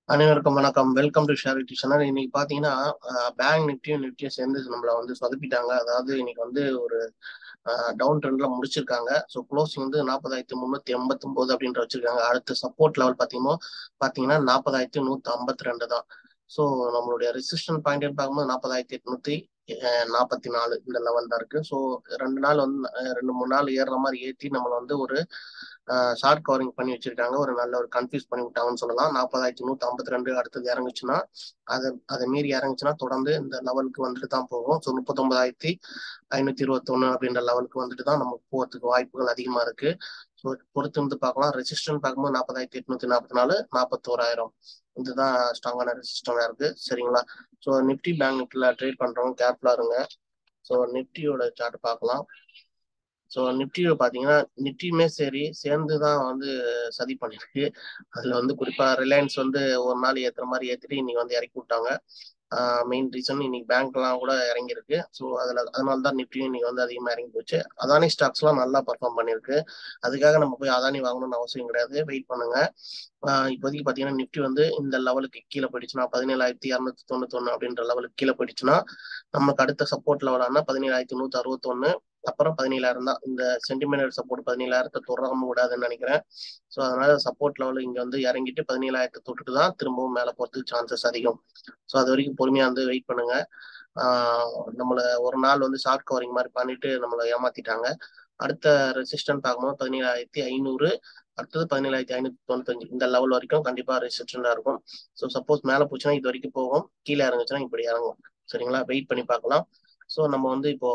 அனைவருக்கும் வணக்கம் welcome to ஷேரிட்டி channel இன்னைக்கு பாத்தீங்கன்னா பேங்க் நிஃப்டியும் நிஃப்டியும் சேர்ந்து நம்மள வந்து சொதப்பிட்டாங்க அதாவது இன்னைக்கு வந்து ஒரு டவுன் ட்ரெண்ட்ல முடிச்சிருக்காங்க ஸோ க்ளோசிங் வந்து நாற்பதாயிரத்தி முந்நூத்தி எண்பத்தி ஒன்பது அப்படின்ற வச்சிருக்காங்க அடுத்த சப்போர்ட் லெவல் பாத்தீங்கன்னா பாத்தீங்கன்னா நாற்பதாயிரத்தி நூத்தி ஐம்பத்தி ரெண்டு தான் ஸோ நம்மளுடைய ரெசிஸ்டன் பாயிண்ட் பார்க்கும்போது நாற்பதாயிரத்தி எட்நூத்தி நாற்பத்தி நாலு இந்த லெவல் தான் இருக்கு ஸோ ரெண்டு நாள் வந்து ரெண்டு மூணு நாள் ஏறுற மாதிரி ஏற்றி நம்மளை வந்து ஒரு ஷார்ட் கவரிங் பண்ணி வச்சிருக்காங்க ஒரு நல்ல ஒரு கன்ஃபியூஸ் பண்ணி விட்டாங்கன்னு சொல்லலாம் நாற்பதாயிரத்தி நூத்தி ஐம்பத்தி ரெண்டு அடுத்தது இறங்குச்சுன்னா அதை அதை மீறி இறங்குச்சுன்னா தொடர்ந்து இந்த லெவலுக்கு வந்துட்டு தான் போகும் ஸோ முப்பத்தொன்பதாயிரத்தி ஐநூத்தி இருபத்தொன்னு அப்படின்ற லெவலுக்கு வந்துட்டு தான் நமக்கு போகிறதுக்கு வாய்ப்புகள் அதிகமா இருக்கு ஸோ பொறுத்து வந்து பார்க்கலாம் ரெசிஸ்டன் பார்க்கும்போது நாற்பதாயிரத்தி எட்நூத்தி நாற்பத்தி நாலு நாற்பத்தோராயிரம் இதுதான் ஸ்ட்ராங்கான ரெசிஸ்டனா இருக்கு சரிங்களா ஸோ நிப்டி பேங்க் நிப்டில ட்ரேட் பண்றவங்க கேர்ஃபுல்லா இருங்க ஸோ நிப்டியோட சார்ட் பார்க்கலாம் ஸோ நிப்டியில் பார்த்தீங்கன்னா நிப்டியுமே சரி சேர்ந்து தான் வந்து சதி பண்ணியிருக்கு அதில் வந்து குறிப்பாக ரிலையன்ஸ் வந்து ஒரு நாள் ஏற்றுற மாதிரி ஏற்றிட்டு இன்னைக்கு வந்து இறக்கி விட்டாங்க மெயின் ரீசன் இன்னைக்கு பேங்க்லாம் கூட இறங்கியிருக்கு ஸோ அதில் அதனால தான் நிப்டியும் இன்னைக்கு வந்து அதிகமாக இறங்கி போச்சு அதானி ஸ்டாக்ஸ்லாம் நல்லா பர்ஃபார்ம் பண்ணியிருக்கு அதுக்காக நம்ம போய் அதானி வாங்கணும்னு அவசியம் கிடையாது வெயிட் பண்ணுங்க இப்போதைக்கு பார்த்தீங்கன்னா நிப்டி வந்து இந்த லெவலுக்கு கீழே போயிடுச்சுன்னா பதினேழாயிரத்தி இரநூத்தி தொண்ணூத்தொன்னு அப்படின்ற லெவலுக்கு கீழே போயிடுச்சுன்னா நமக்கு அடுத்த சப்போர்ட் லெவலானா பதினேழாயிரத்தி நூற்றி அறுபத்தொன்னு அப்புறம் பதினேழாயிரம் தான் இந்த சென்டிமீட்டர் சப்போர்ட் பதினேழாயிரத்தை தொடராம விடாதுன்னு நினைக்கிறேன் ஸோ அதனால சப்போர்ட் லெவல் இங்க வந்து இறங்கிட்டு பதினேழாயிரத்தை தொட்டுட்டு தான் திரும்பவும் மேலே போறதுக்கு சான்சஸ் அதிகம் ஸோ அது வரைக்கும் பொறுமையா வந்து வெயிட் பண்ணுங்க நம்மளை ஒரு நாள் வந்து ஷார்ட் கவரிங் மாதிரி பண்ணிட்டு நம்மளை ஏமாத்திட்டாங்க அடுத்த ரெசிஸ்டன் பார்க்கும்போது பதினேழாயிரத்தி ஐநூறு அடுத்தது பதினேழாயிரத்தி ஐநூத்தி தொண்ணூத்தஞ்சு இந்த லெவல் வரைக்கும் கண்டிப்பா ரெசிஸ்டண்டா இருக்கும் ஸோ சப்போஸ் மேலே போச்சுன்னா இது வரைக்கும் போகும் கீழே இறங்குச்சுன்னா இப்படி இறங்கும் சரிங்களா வெயிட் பண்ணி பார்க்கலாம் ஸோ நம்ம வந்து இப்போ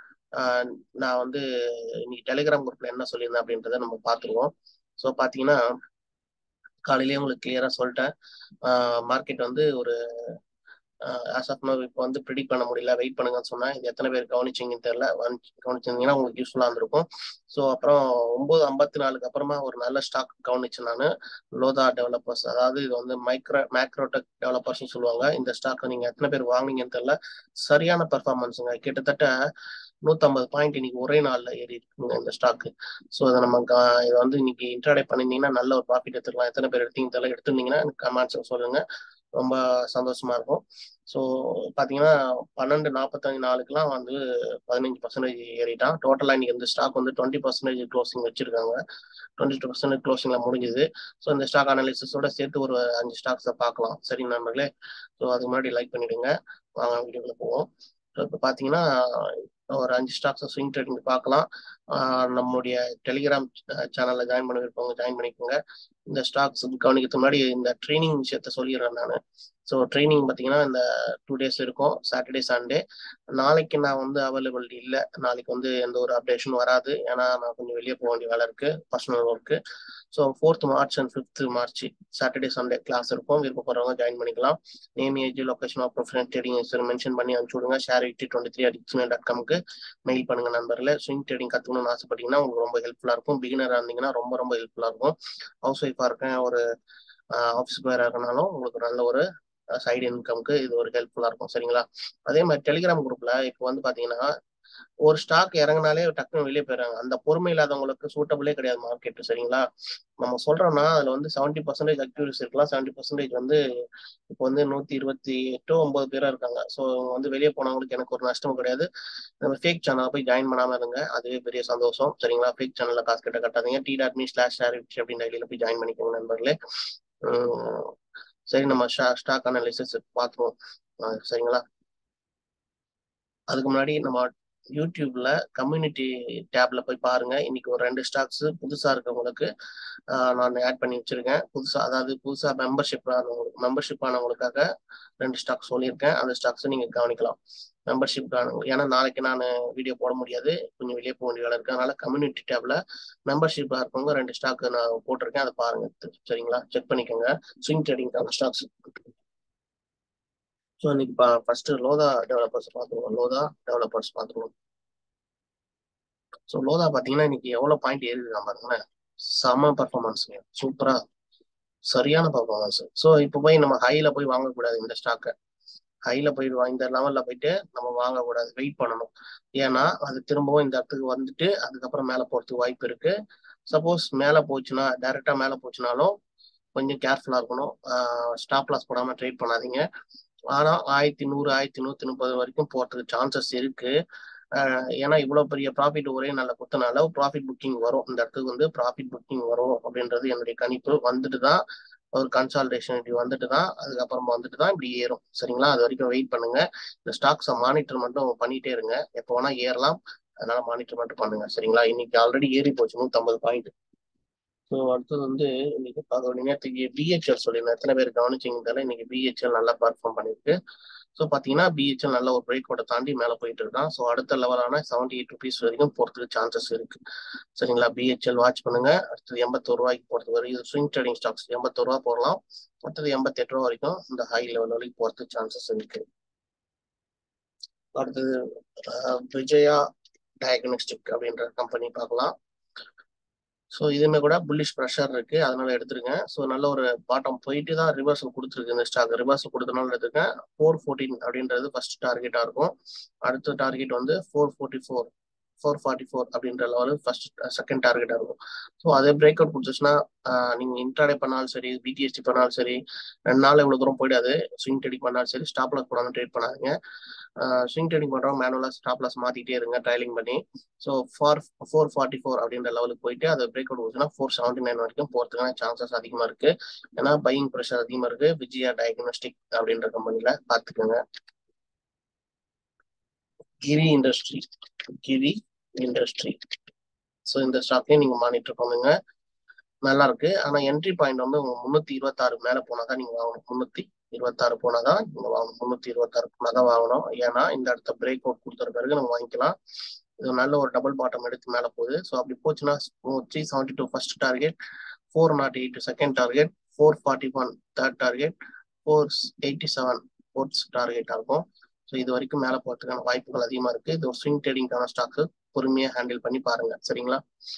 நான் வந்து இன்னைக்கு டெலிகிராம் குரூப்ல என்ன சொல்லியிருந்தேன் அப்படின்றத நம்ம பார்த்துருவோம் ஸோ பார்த்தீங்கன்னா காலையிலேயே உங்களுக்கு கிளியரா சொல்லிட்டேன் மார்க்கெட் வந்து ஒரு ஆஸ் ஆஃப் நோ இப்போ வந்து ப்ரிடிக் பண்ண முடியல வெயிட் பண்ணுங்கன்னு சொன்னேன் இது எத்தனை பேர் கவனிச்சிங்கன்னு தெரியல கவனிச்சிருந்தீங்கன்னா உங்களுக்கு யூஸ்ஃபுல்லாக இருந்திருக்கும் ஸோ அப்புறம் ஒன்பது ஐம்பத்தி நாலுக்கு அப்புறமா ஒரு நல்ல ஸ்டாக் கவனிச்சு நான் லோதா டெவலப்பர்ஸ் அதாவது இது வந்து மைக்ரோ மேக்ரோடெக் டெவலப்பர்ஸ்னு சொல்லுவாங்க இந்த ஸ்டாக்கை நீங்கள் எத்தனை பேர் வாங்கினீங்கன்னு தெரியல சரியான பெர்ஃபார்மன்ஸுங்க கிட்டத்தட்ட நூத்தம்பது பாயிண்ட் இன்னைக்கு ஒரே நாள்ல ஏறி இருக்குங்க இந்த ஸ்டாக்கு ஸோ அதை நம்ம இதை வந்து இன்னைக்கு இன்ட்ராடே பண்ணிருந்தீங்கன்னா நல்ல ஒரு ப்ராஃபிட் எடுத்துக்கலாம் எத்தனை பேர் எடுத்தீங்க தெரியல எடுத்திருந்தீங்கன்னா எனக்கு கமெண்ட்ஸ் சொல்லுங்க ரொம்ப சந்தோஷமா இருக்கும் ஸோ பார்த்தீங்கன்னா பன்னெண்டு நாற்பத்தஞ்சு நாளுக்குலாம் வந்து பதினஞ்சு பர்சன்டேஜ் ஏறிட்டான் டோட்டலாக இன்னைக்கு இந்த ஸ்டாக் வந்து டுவெண்ட்டி பர்சன்டேஜ் க்ளோசிங் வச்சிருக்காங்க டுவெண்ட்டி டூ பர்சன்டேஜ் க்ளோசிங்ல முடிஞ்சுது ஸோ இந்த ஸ்டாக் அனாலிசிஸோட சேர்த்து ஒரு அஞ்சு ஸ்டாக்ஸை பார்க்கலாம் சரி நண்பர்களே ஸோ அதுக்கு முன்னாடி லைக் பண்ணிடுங்க வாங்க வீடியோக்குள்ள போவோம் ஸோ இப்போ பார்த்தீங்கன்னா ஒரு அஞ்சு ஸ்டாக்ஸை ஸ்விங் ட்ரேடிங் பார்க்கலாம் நம்மளுடைய டெலிகிராம் சேனல்ல ஜாயின் பண்ண விருப்பவங்க ஜாயின் பண்ணிக்கோங்க இந்த ஸ்டாக்ஸ் கவனிக்கிறதுக்கு முன்னாடி இந்த ட்ரைனிங் விஷயத்த சொல்லிடுறேன் நான் ஸோ ட்ரைனிங் பார்த்தீங்கன்னா இந்த டூ டேஸ் இருக்கும் சாட்டர்டே சண்டே நாளைக்கு நான் வந்து அவைலபிலிட்டி இல்லை நாளைக்கு வந்து எந்த ஒரு அப்டேஷனும் வராது ஏன்னா நான் கொஞ்சம் வெளியே போக வேண்டிய வேலை இருக்கு personal work so fourth March and fifth March Saturday Sunday class இருக்கும் விருப்பப்படுறவங்க ஜாயின் பண்ணிக்கலாம் name age location of professional trading mention பண்ணி அனுப்பிச்சு விடுங்க share eighty twenty three at dot காம்க்கு மெயில் பண்ணுங்க நண்பர்களே ஸ்விங் ட்ரேடிங் கற்றுக்கணும்னு ஆசைப்பட்டீங்கன்னா உங்களுக்கு ரொம்ப ஹெல்ப்ஃபுல்லாக இருக்கும் பிகினராக இருந்தீங்கன்னா ரொம்ப ரொம்ப ஹெல்ப்ஃபுல்லாக இருக்கும் ஹவுஸ் ஒய்ஃபாக இருக்கேன் ஒரு ஆஃபீஸ் பேராக இருக்கனாலும் உங்களுக்கு நல்ல ஒரு சைடு இன்கம்க்கு இது ஒரு ஹெல்ப்ஃபுல்லா இருக்கும் சரிங்களா அதே மாதிரி டெலிகிராம் குரூப்ல இப்போ வந்து பாத்தீங்கன்னா ஒரு ஸ்டாக் இறங்கினாலே டக்குனு வெளியே போயிடுறாங்க அந்த பொறுமை இல்லாதவங்களுக்கு சூட்டபிளே கிடையாது மார்க்கெட் சரிங்களா நம்ம சொல்றோம்னா அதுல வந்து செவன்டி பர்சன்டேஜ் அக்யூரிஸ் இருக்கலாம் செவன்டி பர்சன்டேஜ் வந்து இப்போ வந்து நூத்தி இருபத்தி எட்டோ ஒன்பது பேரா இருக்காங்க ஸோ வந்து வெளியே போனவங்களுக்கு எனக்கு ஒரு நஷ்டம் கிடையாது நம்ம ஃபேக் சேனல் போய் ஜாயின் பண்ணாம இருங்க அதுவே பெரிய சந்தோஷம் சரிங்களா ஃபேக் சேனல்ல காசு கிட்ட கட்டாதீங்க T dot me slash share அப்படின்னு ஐடியில போய் ஜாயின் பண்ணிக்கோங்க நண்பர்களே சரி நம்ம ஸ்டாக் அனாலிசிஸ் பார்த்துருவோம் சரிங்களா அதுக்கு முன்னாடி நம்ம யூடியூப்ல கம்யூனிட்டி டேப்ல போய் பாருங்க இன்னைக்கு ஒரு ரெண்டு ஸ்டாக்ஸ் புதுசா இருக்கவங்களுக்கு நான் ஆட் பண்ணி வச்சிருக்கேன் புதுசா அதாவது புதுசா மெம்பர்ஷிப் ஆனவங்களுக்கு மெம்பர்ஷிப் ஆனவங்களுக்காக ரெண்டு ஸ்டாக்ஸ் சொல்லியிருக்கேன் அந்த ஸ்டாக்ஸ் நீங்க கவனிக்கலாம் மெம்பர்ஷிப் ஏன்னா நாளைக்கு நான் வீடியோ போட முடியாது கொஞ்சம் வெளியே போக வேண்டிய வேலை இருக்கு அதனால கம்யூனிட்டி டேப்ல மெம்பர்ஷிப்பா இருக்கவங்க ரெண்டு ஸ்டாக் நான் போட்டிருக்கேன் அதை பாருங்க சரிங்களா செக் பண்ணிக்கோங்க ஸ்விங் ட்ரேடிங்கான ஸ்டாக்ஸ் ஸோ இன்னைக்கு ஃபர்ஸ்ட் லோதா டெவலப்பர்ஸ் பார்த்துருவோம் லோதா டெவலப்பர்ஸ் பார்த்துருவோம் ஸோ லோதா பார்த்தீங்கன்னா இன்னைக்கு எவ்வளோ பாயிண்ட் ஏறிருக்கான் பாருங்களேன் செம பர்ஃபார்மன்ஸுங்க சூப்பரா சரியான பர்ஃபார்மன்ஸ் ஸோ இப்போ போய் நம்ம ஹைல போய் வாங்கக்கூடாது இந்த ஸ்டாக்கை ஹைல போயிடுவோம் இந்த லெவல்ல போயிட்டு நம்ம வாங்கக்கூடாது வெயிட் பண்ணணும் ஏன்னா அது திரும்பவும் இந்த இடத்துக்கு வந்துட்டு அதுக்கப்புறம் மேல போறதுக்கு வாய்ப்பு இருக்கு சப்போஸ் மேல போச்சுன்னா டைரக்டா மேல போச்சுனாலும் கொஞ்சம் கேர்ஃபுல்லா இருக்கணும் ஸ்டாப் லாஸ் போடாம ட்ரேட் பண்ணாதீங்க ஆனா ஆயிரத்தி நூறு ஆயிரத்தி நூத்தி முப்பது வரைக்கும் போறதுக்கு சான்சஸ் இருக்கு ஏன்னா இவ்வளவு பெரிய ப்ராஃபிட் ஒரே நல்ல குத்தனால ப்ராஃபிட் புக்கிங் வரும் இந்த இடத்துக்கு வந்து ப்ராஃபிட் புக்கிங் வரும் அப்படின்றது என்னுடைய கணிப்பு வந்துட்டு தான் ஒரு கன்சால்டேஷன் இப்படி வந்துட்டு தான் அதுக்கப்புறமா வந்துட்டு தான் இப்படி ஏறும் சரிங்களா அது வரைக்கும் வெயிட் பண்ணுங்க இந்த ஸ்டாக்ஸை மானிட்டர் மட்டும் பண்ணிட்டே இருங்க எப்போ வேணா ஏறலாம் அதனால மானிட்டர் மட்டும் பண்ணுங்க சரிங்களா இன்னைக்கு ஆல்ரெடி ஏறி போச்சு நூத்தம்பது பாயிண்ட் ஸோ அடுத்தது வந்து இன்னைக்கு பார்க்க நேற்றுக்கு பிஹெச்எல் சொல்லியிருந்தேன் எத்தனை பேர் கவனிச்சிங்க தெரியல இன்னைக்கு பிஹெச்எல் நல்லா பர்ஃபார்ம் பண்ணியிருக்கு ஸோ பார்த்தீங்கன்னா பிஹெச்எல் நல்ல ஒரு பிரேக் அவுட்டை தாண்டி மேலே போயிட்டு இருக்கான் ஸோ அடுத்த லெவலான செவன்டி எயிட் ருபீஸ் வரைக்கும் போகிறதுக்கு சான்சஸ் இருக்கு சரிங்களா பிஹெச்எல் வாட்ச் பண்ணுங்க அடுத்தது எண்பத்தோரு ரூபாய்க்கு போகிறது வரைக்கும் இது ஸ்விங் ட்ரேடிங் ஸ்டாக்ஸ் எண்பத்தோரு ரூபா போடலாம் அடுத்தது எண்பத்தெட்டு ரூபா வரைக்கும் இந்த ஹை லெவல் வரைக்கும் போகிறதுக்கு சான்சஸ் இருக்கு அடுத்தது விஜயா டயக்னோஸ்டிக் அப்படின்ற கம்பெனி பார்க்கலாம் ஸோ இதுவுமே கூட புல்லிஷ் ப்ரெஷர் இருக்கு அதனால எடுத்துருங்க ஸோ நல்ல ஒரு பாட்டம் போயிட்டு தான் ரிவர்சல் கொடுத்துருக்கு இந்த ஸ்டாக் ரிவர்சல் கொடுத்தனால எடுத்துருக்கேன் ஃபோர் ஃபோர்டீன் அப்படின்றது ஃபர்ஸ்ட் டார்கெட்டா இருக்கும் அடுத்த டார்கெட் வந்து four forty four four forty four அப்படின்ற லெவல் ஃபர்ஸ்ட் செகண்ட் டார்கெட்டா இருக்கும் ஸோ அதே பிரேக் அவுட் கொடுத்துச்சுன்னா நீங்க இன்ட்ராடே பண்ணாலும் சரி பிடிஎஸ்டி பண்ணாலும் சரி ரெண்டு நாள் இவ்வளவு தூரம் போயிடாது ஸ்விங் ட்ரேடிங் பண்ணாலும் சரி ஸ்டாப் லாஸ் போடாமல் ட்ரேட் பண்ணாதீங்க ஸ்விங் ட்ரேடிங் பண்றோம் மேனுவலா ஸ்டாப் லாஸ் மாத்திட்டே இருங்க ட்ரைலிங் பண்ணி so for four forty four அப்படின்ற லெவலுக்கு போயிட்டு அது பிரேக் அவுட் கொடுத்துன்னா ஃபோர் செவன்டி நைன் வரைக்கும் போறதுக்கான சான்சஸ் அதிகமா இருக்கு ஏன்னா பையிங் ப்ரெஷர் அதிகமா இருக்கு விஜயா டயக்னோஸ்டிக் அப்படின்ற கம்பெனில பாத்துக்கோங்க Giri industry Giri industry so இந்த ஸ்டாக்கையும் நீங்க மானிட்டர் பண்ணுங்க நல்லா இருக்கு ஆனா என்ட்ரி பாயிண்ட் வந்து உங்க முன்னூத்தி இருபத்தாறு மேல போனாதான் நீங்க வாங்கணும் முன்னூத்தி இருபத்தாறு போனாதான் நீங்க வாங்கணும் முன்னூத்தி இருபத்தாறு போனாதான் வாங்கணும் ஏன்னா இந்த இடத்த பிரேக் அவுட் கொடுத்த பிறகு நம்ம வாங்கிக்கலாம் இது நல்ல ஒரு டபுள் பாட்டம் எடுத்து மேல போகுது ஸோ அப்படி போச்சுன்னா three seventy two first target four nought eight second target four forty one third target four eighty seven fourth target ஆகும் ஸோ இது வரைக்கும் மேலே போகிறதுக்கான வாய்ப்புகள் அதிகமாக இருக்கு இது ஒரு ஸ்விங் ட்ரேடிங்கான ஸ்டாக்கு பொறுமையாக ஹேண்டில் பண்ணி பாருங்க சரிங்களா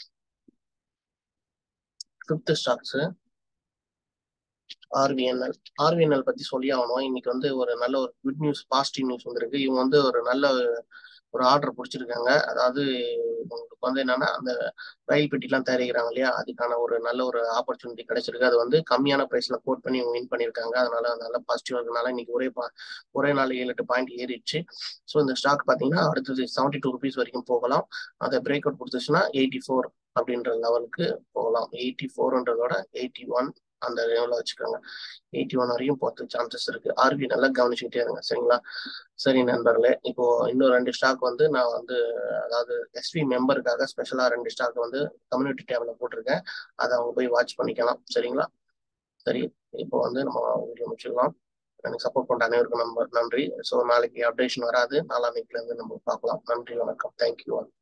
ஃபிஃப்த் ஸ்டாக்ஸ் ஆர்விஎன்எல் ஆர்விஎன்எல் பத்தி சொல்லி ஆகணும் இன்னைக்கு வந்து ஒரு நல்ல ஒரு குட் நியூஸ் பாசிட்டிவ் நியூஸ் வந்திருக்கு இவங்க வந்து ஒரு நல்ல ஒரு ஆர்டர் பிடிச்சிருக்காங்க அதாவது உங்களுக்கு வந்து என்னன்னா அந்த ரயில் பெட்டிலாம் தயாரிக்கிறாங்க இல்லையா அதுக்கான ஒரு நல்ல ஒரு ஆப்பர்ச்சுனிட்டி கிடைச்சிருக்கு அது வந்து கம்மியான பிரைஸ்ல கோட் பண்ணி வின் பண்ணியிருக்காங்க அதனால நல்ல பாசிட்டிவ் இருக்கனால இன்னைக்கு ஒரே ஒரே நாள் ஏழு எட்டு பாயிண்ட் ஏறிடுச்சு ஸோ இந்த ஸ்டாக் பார்த்தீங்கன்னா அடுத்தது செவன்டி டூ ருபீஸ் வரைக்கும் போகலாம் அதை பிரேக் அவுட் கொடுத்துச்சுன்னா எயிட்டி ஃபோர் அப்படின்ற லெவலுக்கு போகலாம் எயிட்டி ஃபோர்ன்றதோட எயிட்டி ஒன் அந்த லெவலில் வச்சுக்கோங்க எயிட்டி ஒன் வரையும் போகிறதுக்கு சான்சஸ் இருக்கு ஆர்பி நல்லா கவனிச்சுக்கிட்டே இருங்க சரிங்களா சரி நண்பர்களே இப்போ இன்னும் ரெண்டு ஸ்டாக் வந்து நான் வந்து அதாவது எஸ்வி மெம்பருக்காக ஸ்பெஷலா ரெண்டு ஸ்டாக் வந்து கம்யூனிட்டி டேபிள் போட்டிருக்கேன் அதை அவங்க போய் வாட்ச் பண்ணிக்கலாம் சரிங்களா சரி இப்போ வந்து நம்ம வீடியோ முடிச்சுக்கலாம் எனக்கு சப்போர்ட் பண்ண அனைவருக்கும் நம்ப நன்றி ஸோ நாளைக்கு அப்டேஷன் வராது நாளான்னைக்குல இருந்து நம்ம பார்க்கலாம் நன்றி வணக்கம் தேங்க்யூ